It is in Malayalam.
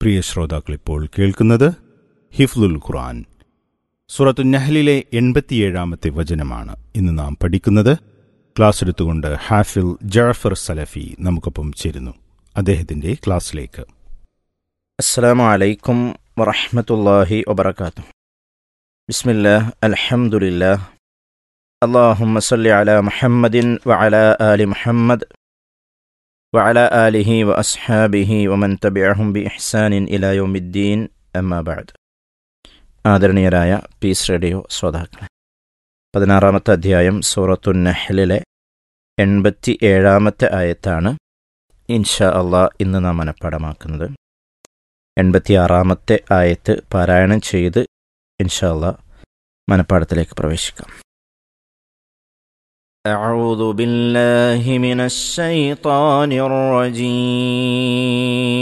പ്രിയ ശ്രോതാക്കൾ ഇപ്പോൾ കേൾക്കുന്നത് ഹിഫ്ലുൽ ഖുർആൻ സൂറത്തു നഹലിലെ എൺപത്തിയേഴാമത്തെ വചനമാണ് ഇന്ന് നാം പഠിക്കുന്നത് ക്ലാസ് എടുത്തുകൊണ്ട് ഹാഫിൽ ജാഫർ സലഫി നമുക്കൊപ്പം ചേരുന്നു അദ്ദേഹത്തിന്റെ ക്ലാസ്സിലേക്ക് السلام عليكم ورحمة الله وبركاته بسم الله الحمد لله اللهم صل على محمد وعلى آل محمد وعلى آله وأصحابه ومن تبعهم بإحسان إلى يوم الدين أما بعد ആദരണീയരായ പീസ് റേഡിയോ ശ്രോതാക്കളെ പതിനാറാമത്തെ അധ്യായം സൂറത്തു നഹ്ലിലെ എൺപത്തി ഏഴാമത്തെ ആയത്താണ് ഇൻഷാ അള്ളാഹ് ഇന്ന് നാം മനഃപ്പാടമാക്കുന്നത് എൺപത്തിയാറാമത്തെ ആയത്ത് പാരായണം ചെയ്ത് ഇൻഷാല്ല മനപ്പാടത്തിലേക്ക് പ്രവേശിക്കാം أعوذ بالله من الشيطان الرجيم